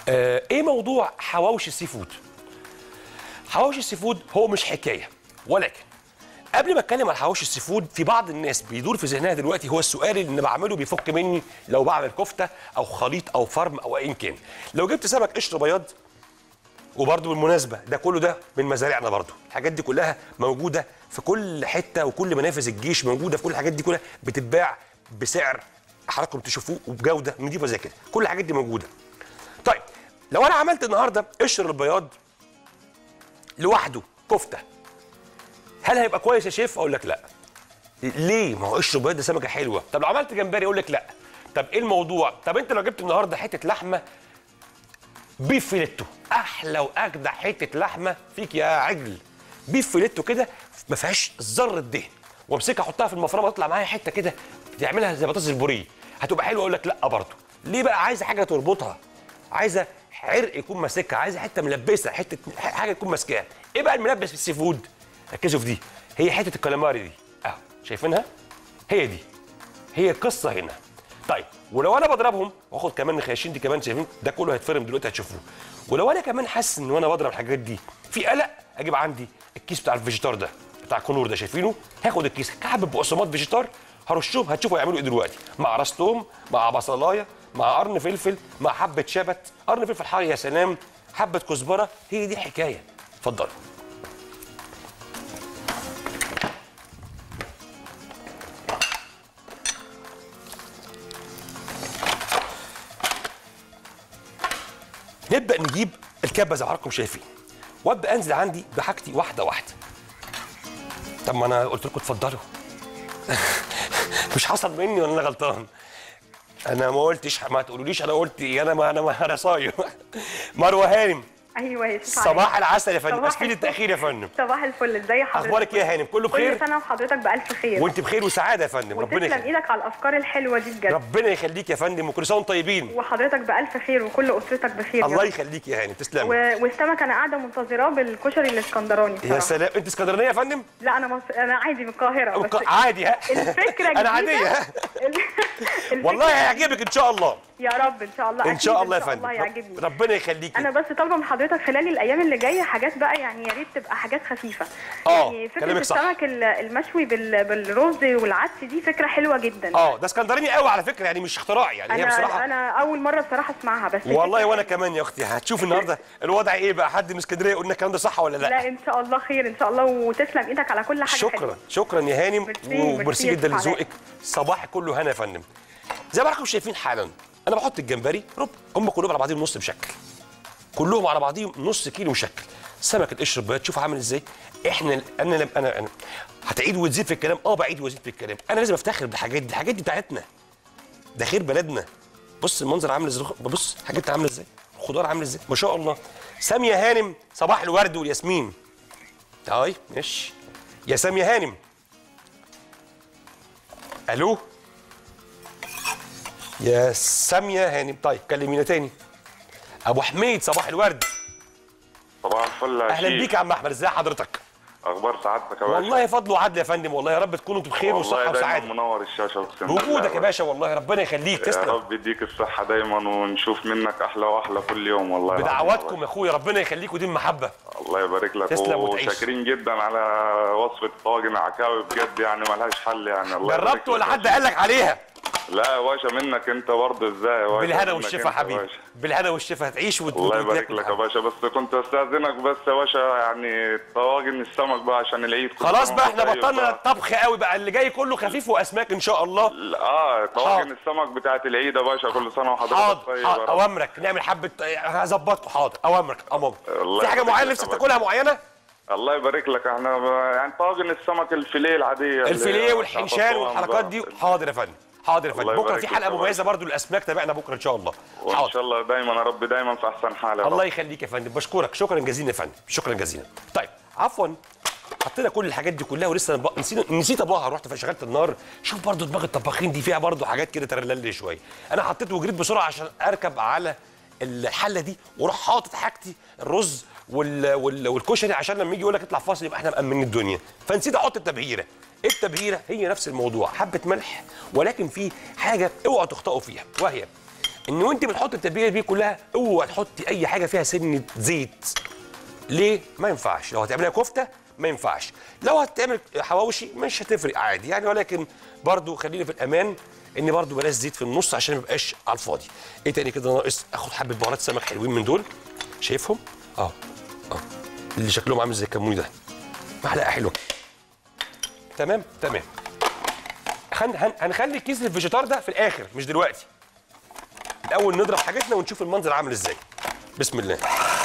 آه ايه موضوع حواوشي السي فود حواوشي السي فود هو مش حكايه ولكن قبل ما اتكلم عن حواوشي السي فود في بعض الناس بيدور في ذهنها دلوقتي هو السؤال اللي بعمله بيفك مني لو بعمل كفته او خليط او فرم او ايا كان لو جبت سمك قشر بياض وبرده بالمناسبه ده كله ده من مزارعنا برده الحاجات دي كلها موجوده في كل حته وكل منافذ الجيش موجوده في كل الحاجات دي كلها بتتباع بسعر حضراتكم تشوفوه وبجوده نضيفه زي كده كل الحاجات دي موجوده طيب لو انا عملت النهارده قشر البياض لوحده كفته هل هيبقى كويس يا شيف اقول لك لا ليه ما هو قشر البياض ده سمكه حلوه طب لو عملت جمبري اقول لك لا طب ايه الموضوع طب انت لو جبت النهارده حته لحمه بيف فيليتو احلى واجدع حته لحمه فيك يا عجل بيف فيليتو كده ما فيهاش ذره دهن وامسكها احطها في المفرمه تطلع معايا حته كده تعملها زي بطاطس البوريه هتبقى حلوه اقول لك لا برضه ليه بقى عايزه حاجه تربطها عايزه عرق يكون ماسكها عايزه حته ملبسه حته حاجه تكون ماسكاها ايه بقى الملبس في السي فود ركزوا في دي هي حته الكالاماري دي اهو شايفينها هي دي هي القصه هنا طيب ولو انا بضربهم واخد كمان الخياشين دي كمان شايفين ده كله هيتفرم دلوقتي هتشوفوه ولو انا كمان حاسس ان وانا بضرب الحاجات دي في قلق اجيب عندي الكيس بتاع الفيجيتار ده بتاع الكنور ده شايفينه هاخد الكيس كعب بقسماط فيجيتار هرشهم هتشوفوا هيعملوا ايه دلوقتي مع راس توم مع بصلايه مع قرن فلفل مع حبه شبت قرن فلفل حار يا سلام حبه كزبره هي دي الحكايه اتفضلوا نبدا نجيب الكبه زي ما حضراتكم شايفين وابدا انزل عندي بحاجتي واحده واحده طب ما انا قلت لكم اتفضلوا مش حصل مني ولا انا غلطان انا ما قلتش ما تقولوليش انا قلت ايه انا ما انا ما انا صايم مروه هانم ايوه يا شيف صباح العسل يا فندم صباح اسفين الفل. التاخير يا فندم صباح الفل ازي حضرتك اخبارك ايه يا هانم كله كل بخير سنه وحضرتك بالف خير وانت بخير وسعاده يا فندم ربنا وتسلم يخليك ايدك على الافكار الحلوه دي بجد ربنا يخليك يا فندم وكل سنه وانتم طيبين وحضرتك بالف خير وكل اسرتك بخير يا الله رب. يخليك يا هانم تسلمي و... والسمك انا قاعده منتظراه بالكشري الاسكندراني يا بصراحه سلام انت اسكندرانيه يا فندم لا انا مص... انا عادي من القاهره بس عادي ها الفكره انا جديدة. عاديه ها الفكرة- والله هيعجبك ان شاء الله يا رب ان شاء الله ان أكيد شاء الله يا ان شاء فندم الله يعجبني ربنا يخليك انا بس طالبه من حضرتك خلال الايام اللي جايه حاجات بقى يعني يا ريت تبقى حاجات خفيفه آه، يعني فكره كلامك صح. السمك ال- المشوي بال... بالرز والعدس دي فكره حلوه جدا اه ده اسكندراني قوي على فكره يعني مش اختراعي يعني هي انا بصراحه انا اول مره بصراحه اسمعها بس والله فكرة وانا كمان يا اختي هتشوف النهارده الوضع ايه بقى حد من اسكندريه يقول لنا الكلام ده صح ولا لا, لا ان شاء الله خير ان شاء الله وتسلم ايدك على كل حاجه شكرا حلوة. شكرا يا هانم ميرسي، ميرسي وميرسي يا جدا شيخ علاء. لذوقك صباح كله هنا يا فندم زي ما حضراتكم شايفين حالا انا بحط الجمبري رب هم كلهم على بعضهم نص مشكل كلهم على بعضهم نص كيلو مشكل سمك القشر البيض شوف عامل ازاي احنا انا لم انا انا هتعيد وتزيد في الكلام اه بعيد وازيد في الكلام انا لازم افتخر بالحاجات دي الحاجات دي بتاعتنا ده خير بلدنا بص المنظر عامل ازاي بص الحاجات عامله ازاي الخضار عامل ازاي ما شاء الله ساميه هانم صباح الورد والياسمين طيب ماشي يا ساميه هانم الو يا ساميه هانم طيب كلمينا تاني ابو حميد صباح الورد صباح الفل يا اهلا شيخ. بيك يا عم احمد ازي حضرتك اخبار سعادتك يا باشا والله فضل وعدل يا فندم والله يا رب تكونوا بخير وصحه والله دايما وسعاده منور الشاشه اقسم بالله بوجودك يا باشا والله ربنا يخليك يا تسلم رب يديك الصحه دايما ونشوف منك احلى واحلى كل يوم والله العظيم يا بدعواتكم باشا. يا اخويا ربنا يخليك ودي المحبه الله يبارك لك تسلم وتعيش. وشاكرين جدا على وصفه طواجن العكاوي بجد يعني ملهاش حل يعني الله يبارك جربت ولا لك. حد قال لك عليها لا يا باشا منك انت برضه ازاي يا باشا بالهنا منك والشفا انت يا يا حبيبي باشا. بالهنا والشفا هتعيش وت- الله وت- يبارك وتاكل لك يا حاجة. باشا بس كنت استاذنك بس يا باشا يعني طواجن السمك بقى عشان العيد كل خلاص سنة بقى وأنت احنا طيب بطلنا بقى. الطبخ قوي بقى اللي جاي كله خفيف واسماك ان شاء الله اه طواجن حاضر. السمك بتاعت العيد يا باشا كل سنه وحضرتك حاضر طيب يا حاضر رب. اوامرك نعمل حبه هظبطكم حاضر اوامرك امام الله في حاجه يبارك معينه لك نفسك يا تاكلها معينه الله يبارك لك احنا ب- يعني طاجن السمك الفيليه العاديه اللي الفيليه هي والحنشان بتاعت والحركات الطعام دي بقى. حاضر يا فندم حاضر يا فندم الله بكره يبارك في لك حلقه يا مميزه باشا. برضو للاسماك تابعنا بكره ان شاء الله وان حاضر شاء الله دايما يا رب دايما في احسن حال يا الله رب يخليك يا فندم بشكرك شكرا جزيلا يا فندم شكرا جزيلا طيب عفوا حطينا كل الحاجات دي كلها ولسه نب... نسينا نسيت ابوها رحت شغلت النار شوف برضو دماغ الطباخين دي فيها برضو حاجات كده ترلل شويه انا حطيت وجريت بسرعه عشان اركب على الحله دي واروح حاطط حاجتي الرز وال... وال... والكشري عشان لما يجي يقول لك اطلع فاصل يبقى احنا مأمنين الدنيا فنسيت احط التبهيره التبهيره هي نفس الموضوع حبه ملح ولكن في حاجه اوعوا تخطئوا فيها وهي ان وانت بتحط التتبيله دي كلها اوعى تحطي اي حاجه فيها سنه زيت ليه ما ينفعش لو هتعملها كفته ما ينفعش لو هتعمل حواوشي مش هتفرق عادي يعني ولكن برضو خلينا في الامان ان برضو بلاش زيت في النص عشان ما يبقاش على الفاضي ايه تاني كده ناقص اخد حبه بهارات سمك حلوين من دول شايفهم اه اه اللي شكلهم عامل زي الكموني ده معلقه حلوه تمام تمام هن هن هنخلي كيس الفيجيتار ده في الاخر مش دلوقتي الاول نضرب حاجتنا ونشوف المنظر عامل ازاي بسم الله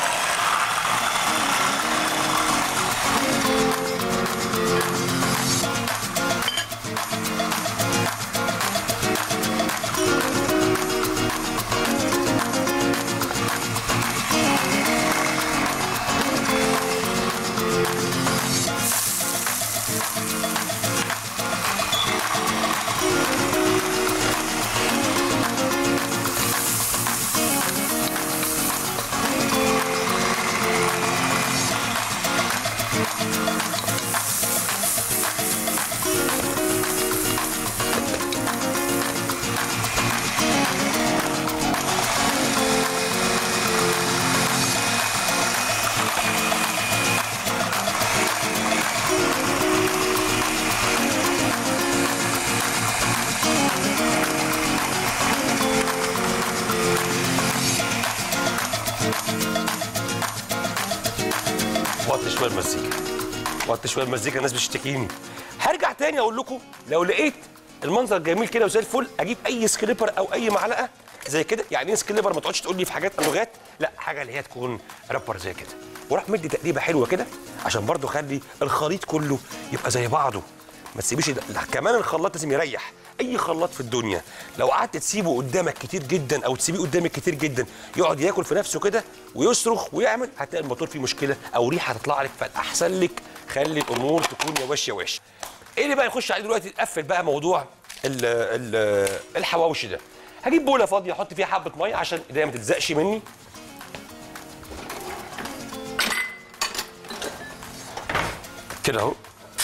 وطي شويه المزيكا وطي شويه المزيكا الناس بتشتكيني هرجع تاني اقول لكم لو لقيت المنظر جميل كده وزي الفل اجيب اي سكليبر او اي معلقه زي كده يعني ايه سكليبر ما تقعدش تقول لي في حاجات لغات لا حاجه اللي هي تكون رابر زي كده وراح مدي تقليبه حلوه كده عشان برضو خلي الخليط كله يبقى زي بعضه ما تسيبيش لا كمان الخلاط لازم يريح اي خلاط في الدنيا لو قعدت تسيبه قدامك كتير جدا او تسيبيه قدامك كتير جدا يقعد ياكل في نفسه كده ويصرخ ويعمل هتلاقي الموتور فيه مشكله او ريحه هتطلع لك فالاحسن لك خلي الامور تكون يواش يواش ايه اللي بقى نخش عليه دلوقتي نقفل بقى موضوع ال ال الحواوشي ده هجيب بوله فاضيه احط فيها حبه ميه عشان ايديا ما تلزقش مني كده اهو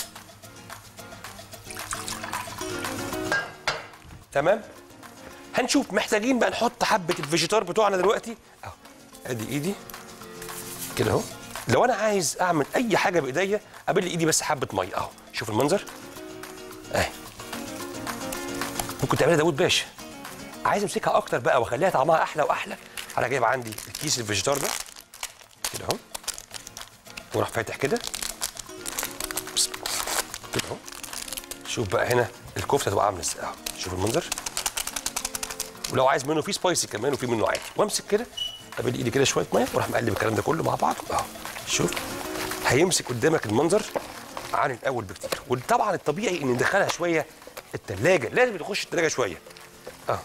تمام هنشوف محتاجين بقى نحط حبه الفيجيتار بتوعنا دلوقتي اهو ادي ايدي كده اهو لو انا عايز اعمل اي حاجه بايديا قابل لي ايدي بس حبه ميه اهو شوف المنظر اهي ممكن تعملها داوود باشا عايز امسكها اكتر بقى واخليها طعمها احلى واحلى انا جايب عندي الكيس الفيجيتار ده كده اهو وراح فاتح كده بسم الله. كده اهو شوف بقى هنا الكفته تبقى عامله ازاي اهو شوف المنظر ولو عايز منه في سبايسي كمان وفي منه عادي وامسك كده قابل ايدي كده شويه ميه واروح مقلب الكلام ده كله مع بعض اهو شوف هيمسك قدامك المنظر عن الاول بكتير وطبعا الطبيعي ان ندخلها شويه التلاجة لازم تخش التلاجة شويه اه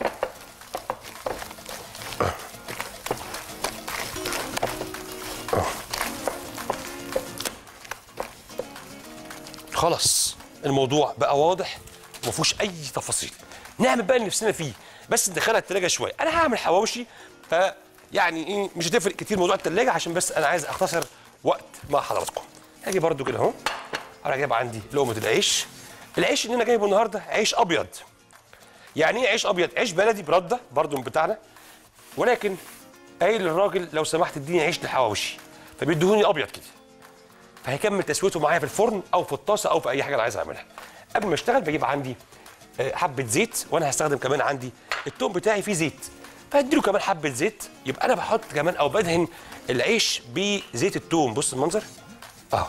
خلاص الموضوع بقى واضح وما فيهوش اي تفاصيل نعمل بقى اللي نفسنا فيه بس ندخلها التلاجة شويه انا هعمل حواوشي ف يعني ايه مش هتفرق كتير موضوع التلاجة عشان بس انا عايز اختصر وقت مع حضراتكم هاجي برده كده اهو انا جايب عندي لقمه العيش العيش اللي انا جايبه النهارده عيش ابيض يعني ايه عيش ابيض عيش بلدي برده برده من بتاعنا ولكن قايل للراجل لو سمحت اديني عيش للحواوشي فبيديهوني ابيض كده فهيكمل تسويته معايا في الفرن او في الطاسه او في اي حاجه انا عايز اعملها قبل ما اشتغل بجيب عندي آه، حبه زيت وانا هستخدم كمان عندي التوم بتاعي فيه زيت فهديله كمان حبه زيت يبقى انا بحط كمان او بدهن العيش بزيت التوم بص المنظر اه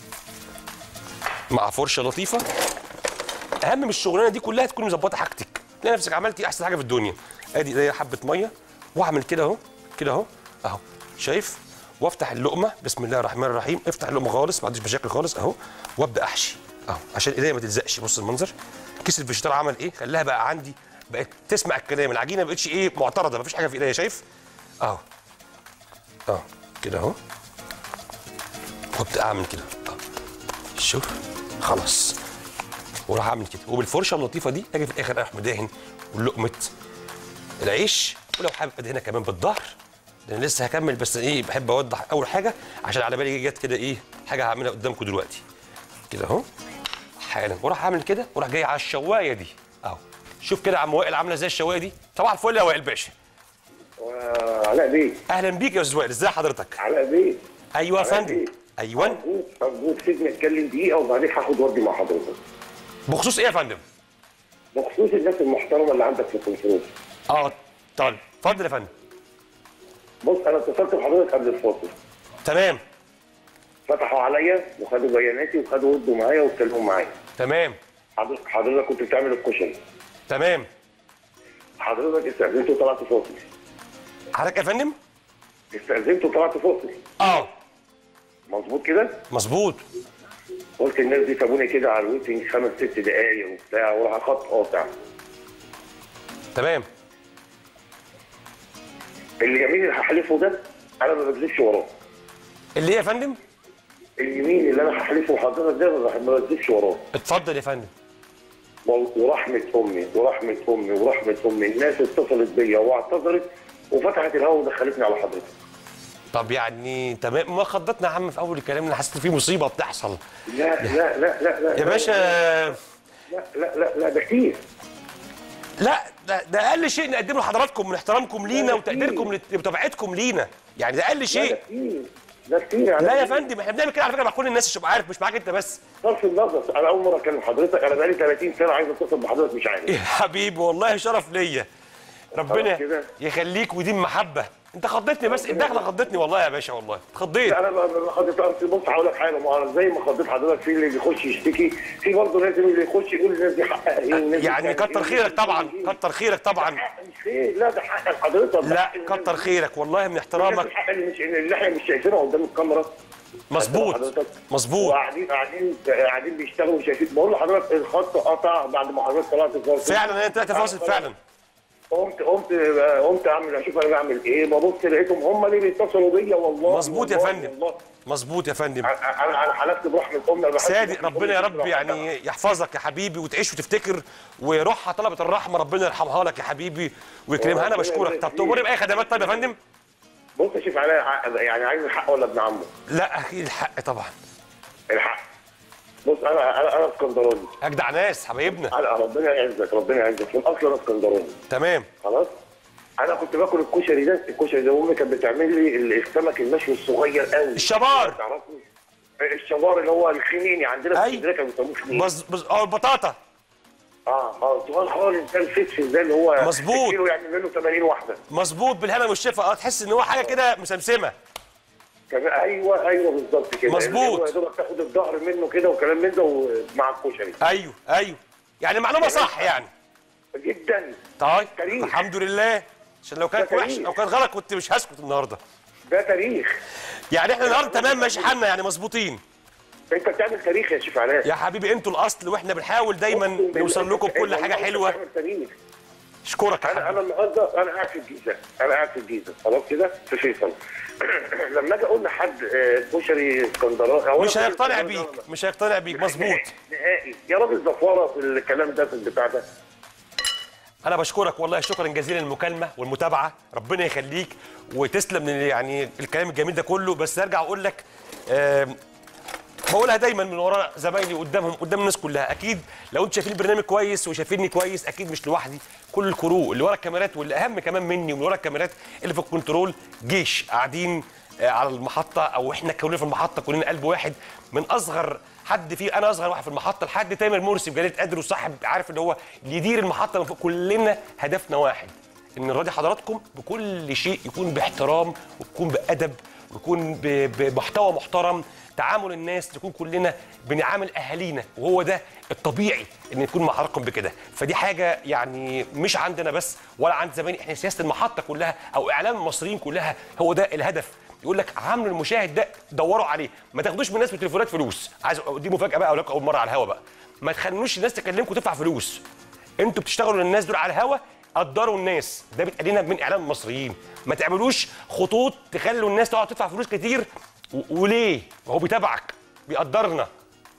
مع فرشه لطيفه اهم من الشغلانه دي كلها تكوني مظبطه حاجتك تلاقي نفسك عملتي احسن حاجه في الدنيا ادي زي حبه ميه واعمل كده اهو كده اهو اهو شايف وافتح اللقمه بسم الله الرحمن الرحيم افتح اللقمه خالص ما عنديش مشاكل خالص اهو وابدا احشي اهو عشان ايديا ما تلزقش بص المنظر كيس الفيجيتار عمل ايه خلاها بقى عندي بقت تسمع الكلام العجينه ما بقتش ايه معترضه ما فيش حاجه في ايديا شايف اهو اهو كده اهو وابدا اعمل كده اهو شوف خلاص وراح اعمل كده وبالفرشه اللطيفه دي اجي في الاخر اروح مدهن ولقمه العيش ولو حابب ادهنها كمان بالظهر لان لسه هكمل بس ايه بحب اوضح اول حاجه عشان على بالي جت كده ايه حاجه هعملها قدامكم دلوقتي كده اهو حالا وراح اعمل كده وراح جاي على الشوايه دي اهو شوف كده يا عم وائل عامله زي الشوايه دي طبعا الفل يا وائل باشا علاء بيه اهلا بيك يا استاذ وائل ازي حضرتك علاء بيه ايوه يا علاء فندم بيه. ايوه أرجوك أرجوك سيبني أتكلم دقيقة وبعدين هاخد وردي مع حضرتك بخصوص ايه يا فندم بخصوص الناس المحترمة اللي عندك في الكنترول اه طيب اتفضل يا فندم بص أنا اتصلت بحضرتك قبل الفاصل تمام فتحوا عليا وخدوا بياناتي وخدوا ردوا معايا واتكلموا معايا تمام حضرتك حضرتك كنت بتعمل الكشري تمام حضرتك استأذنت وطلعت فاصل حضرتك يا فندم استأذنت وطلعت فاصل اه مظبوط كده مظبوط قلت الناس دي سابوني كده على الويتنج خمس ست دقايق وبتاع وراح خط قاطع تمام اليمين اللي هحلفه ده انا ما بكذبش وراه اللي ايه يا فندم اليمين اللي انا هحلفه حضرتك ده ما ما بكذبش وراه اتفضل يا فندم وال- ورحمه امي ورحمه امي ورحمه امي الناس اتصلت بيا واعتذرت وفتحت الهوا ودخلتني على حضرتك طب يعني تمام ما خضتنا يا عم في اول الكلام انا حسيت إن في مصيبه بتحصل لا لا لا لا لا يا باشا لا لا لا لا ده كتير لا ده, ده اقل شيء نقدمه لحضراتكم من احترامكم لينا ده وتقديركم لت- لمتابعتكم لينا يعني ده اقل لا شيء ده كتير ده كتير لا يا فندم احنا بنعمل كده على فكره مع كل الناس عشان تبقى عارف مش معاك انت بس صرف النظر انا اول مره اكلم حضرتك انا بقالي 30 سنه عايز اتصل بحضرتك مش عارف يا حبيبي والله شرف ليا ربنا خلاص كده. يخليك وديم محبه انت خضتني بس الدخله خضتني والله يا باشا والله اتخضيت انا ما ما خدت أرض بص هقول لك حاجه ما أنا زي ما خدت حضرتك في اللي بيخش يشتكي في برضه لازم اللي يخش يقول الناس دي حقها ايه الناس دي يعني بتعمل كتر إيه؟ خيرك طبعا كتر خيرك طبعا حق مش خير لا ده حق حضرتك ده لا حق الناس كتر دي. خيرك والله من الناس احترامك الحق اللي مش اللي احنا مش شايفينها قدام الكاميرا مظبوط حضرتك. مظبوط وقاعدين قاعدين قاعدين بيشتغلوا وشايفين بقول لحضرتك الخط قطع بعد ما حضرتك طلعت الفاصل فعلا انا طلعت فاصل فعلا قمت قمت قمت اعمل اشوف انا بعمل ايه ببص لقيتهم هم اللي بيتصلوا بيا والله مظبوط يا والله فندم والله. مظبوط يا فندم انا انا أنا حلفت برحمه امي أنا بحب صادق برحمة ربنا يا أمي رب كتير يعني يحفظك يا حبيبي وتعيش وتفتكر وروحها طلبت الرحمه ربنا يرحمها لك يا حبيبي ويكرمها انا ربنا بشكرك يبارك طب فيك. تؤمرني باي خدمات طيب يا فندم بص يا شيف علاء ع- يعني عايز الحق ولا ابن عمه؟ لا اكيد الحق طبعا الحق بص انا انا انا اسكندراني اجدع ناس حبايبنا انا ربنا يعزك ربنا يعزك من اصل انا اسكندراني تمام خلاص انا كنت باكل الكشري ده الكشري ده امي كانت بتعمل لي ال- السمك المشوي الصغير قوي الشبار. تعرفني الشبار اللي هو الخنيني عندنا في أي. اسكندريه كانوا بيسموه خنيني بز بز اه البطاطا اه اه صغير خالص ده الفسفس ده اللي هو مظبوط. الكيلو يعني منه 80 واحده مظبوط بالهنا والشفا اه تحس ان هو حاجه كده مسمسمه كان ايوه ايوه بالظبط كده مظبوط. اللي هو يا دوبك تاخد الظهر منه كده وكلام من ده ومع الكشري ايوه ايوه يعني معلومه صح يعني جدا طيب تاريخ. الحمد لله عشان لو كانت ده وحش تاريخ. او كانت غلط كنت مش هسكت النهارده ده تاريخ يعني احنا النهارده تمام ماشي حالنا يعني مظبوطين انت بتعمل تاريخ يا شيف علاء يا حبيبي انتوا الاصل واحنا بنحاول دايما نوصل لكم بكل حاجه حلوه بتعمل تاريخ اشكرك يا انا حبيبي انا النهارده انا قاعد في الجيزه انا قاعد في الجيزه خلاص كده في فيصل لما اجي اقول لحد آه، كشري اسكندراني أو مش أنا هيقتنع كشري بيك اسكندراني. مش هيقتنع بيك مظبوط نهائي يا راجل زفاره في الكلام ده في البتاع ده انا بشكرك والله شكرا جزيلا للمكالمه والمتابعه ربنا يخليك وتسلم من يعني الكلام الجميل ده كله بس ارجع اقول لك آم، بقولها دايما من وراء زمايلي قدامهم قدام الناس كلها اكيد لو انتوا شايفين البرنامج كويس وشايفيني كويس اكيد مش لوحدي كل الكرو اللي ورا الكاميرات واللي اهم كمان مني واللي ورا الكاميرات اللي في الكنترول جيش قاعدين آه، على المحطه او احنا كلنا في المحطه كلنا قلب واحد من اصغر حد فيه انا اصغر واحد في المحطه لحد تامر مرسي بجلاله قدر وصاحب عارف اللي هو اللي يدير المحطه من فوق كلنا هدفنا واحد ان نراضي حضراتكم بكل شيء يكون باحترام ويكون بادب ويكون ب- ب- بمحتوى محترم تعامل الناس نكون كلنا بنعامل اهالينا وهو ده الطبيعي ان نكون مع حضراتكم بكده فدي حاجه يعني مش عندنا بس ولا عند زمايلي احنا سياسه المحطه كلها او اعلام المصريين كلها هو ده الهدف يقول لك عاملوا المشاهد ده دوروا عليه ما تاخدوش من الناس بالتليفونات فلوس عايز دي مفاجاه بقى اقول لكم اول مره على الهوا بقى ما تخلوش الناس تكلمكم تدفع فلوس انتوا بتشتغلوا للناس دول على الهوا قدروا الناس ده بيتقال لنا من اعلام المصريين ما تعملوش خطوط تخلوا الناس تقعد تدفع فلوس كتير و- وليه هو بيتابعك بيقدرنا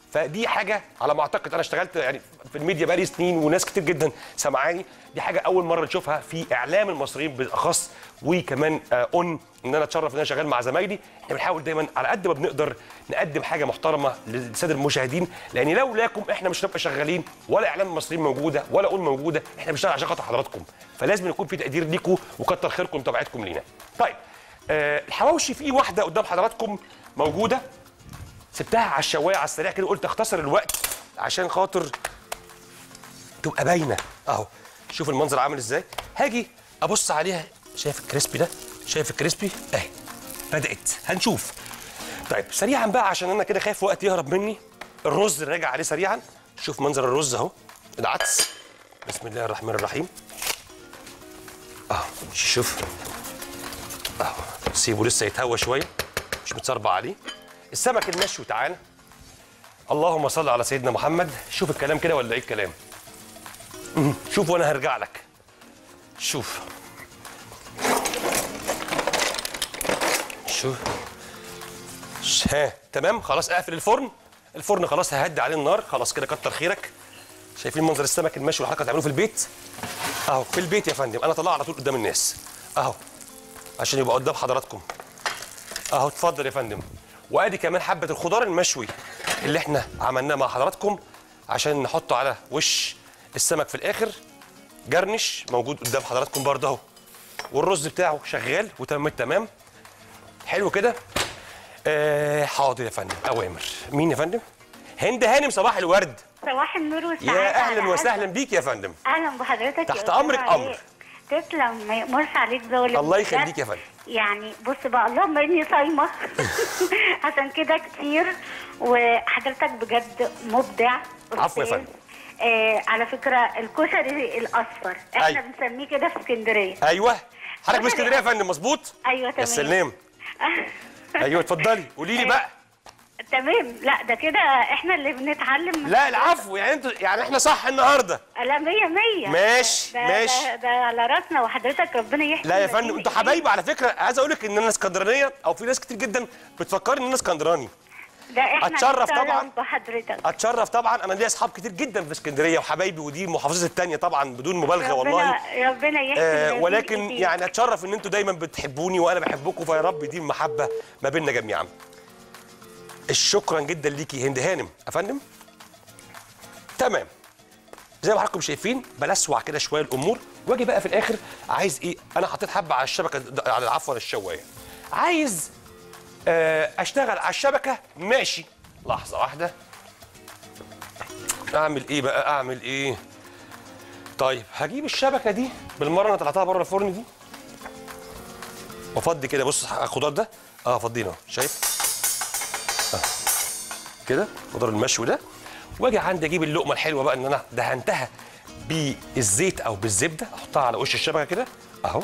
فدي حاجه على ما اعتقد انا اشتغلت يعني في الميديا بقالي سنين وناس كتير جدا سمعاني دي حاجه اول مره نشوفها في اعلام المصريين بالاخص وكمان آه، اون ان انا اتشرف ان انا شغال مع زمايلي احنا بنحاول دايما على قد ما بنقدر نقدم حاجه محترمه للساده المشاهدين لان لولاكم احنا مش هنبقى شغالين ولا اعلام المصريين موجوده ولا اون موجوده احنا بنشتغل عشان خاطر حضراتكم فلازم يكون في تقدير ليكم وكتر خيركم ومتابعتكم لينا طيب آه الحواوشي في واحده قدام حضراتكم موجوده سبتها على الشوايه على السريع كده قلت اختصر الوقت عشان خاطر تبقى باينه اهو شوف المنظر عامل ازاي هاجي ابص عليها شايف الكريسبي ده شايف الكريسبي اهي بدات هنشوف طيب سريعا بقى عشان انا كده خايف وقت يهرب مني الرز راجع عليه سريعا شوف منظر الرز اهو العدس بسم الله الرحمن الرحيم اهو شوف اهو سيبه لسه يتهوى شويه مش متصربع عليه السمك المشوي تعالى اللهم صل على سيدنا محمد شوف الكلام كده ولا ايه الكلام مم. شوف وانا هرجع لك شوف شوف ش- ها تمام خلاص اقفل الفرن الفرن خلاص ههدي عليه النار خلاص كده كتر خيرك شايفين منظر السمك المشوي والحركه تعملوه في البيت اهو في البيت يا فندم انا طلعه على طول قدام الناس اهو عشان يبقى قدام حضراتكم اهو اتفضل يا فندم وادي كمان حبه الخضار المشوي اللي احنا عملناه مع حضراتكم عشان نحطه على وش السمك في الاخر جرنش موجود قدام حضراتكم برضه اهو والرز بتاعه شغال وتمام التمام حلو كده آه حاضر يا فندم اوامر مين يا فندم هند هانم صباح الورد صباح النور والسعادة يا اهلا على وسهلا قلبك. بيك يا فندم اهلا بحضرتك يا تحت أستاذ أمرك علي. أمر. تسلم ما يأمرش عليك ظالم الله يخليك يا فندم. يعني بص بقى اللهم اني صايمه عشان كده كتير وحضرتك بجد مبدع عفو يا أستاذ. فندم. آه على فكره الكشري الاصفر احنا أيوة. بنسميه كده في اسكندريه ايوه حضرتك من اسكندريه يا فندم مظبوط ايوه يا تمام سلام ايوه اتفضلي قولي لي بقى تمام لا ده كده احنا اللي بنتعلم من لا العفو يعني انتوا يعني احنا صح النهارده لا مية مية ماشي، ده ماشي. ده, ده على راسنا وحضرتك ربنا يحفظ لا يا فندم انتوا حبايبي على فكره عايز اقول لك ان انا اسكندرانيه او في ناس كتير جدا بتفكرني ان انا اسكندراني ده احنا أتشرف نتشرف طبعاً. بحضرتك اتشرف طبعا انا ليا اصحاب كتير جدا في اسكندريه وحبايبي ودي المحافظات التانية طبعا بدون مبالغه والله ربنا ربنا يحفظ آه الناس ولكن كتير. يعني اتشرف ان انتوا دايما بتحبوني وانا بحبكم فيا رب دي المحبه ما بيننا جميعا شكرا جدا ليكي هند هانم يا فندم تمام زي ما حضراتكم شايفين بلسوع كده شويه الامور واجي بقى في الاخر عايز ايه انا حطيت حبه على الشبكه على العفو على الشوايه عايز آه اشتغل على الشبكه ماشي لحظه واحده اعمل ايه بقى اعمل ايه طيب هجيب الشبكه دي بالمره انا طلعتها بره الفرن دي وافضي كده بص على الخضار ده اه افضيه اهو شايف آه. كده خضار المشوي ده واجي عندي اجيب اللقمه الحلوه بقى ان انا دهنتها بالزيت او بالزبده احطها على وش الشبكه كده اهو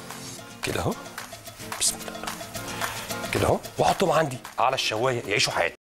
كده اهو بسم الله كده اهو واحطهم عندي على الشوايه يعيشوا حياتي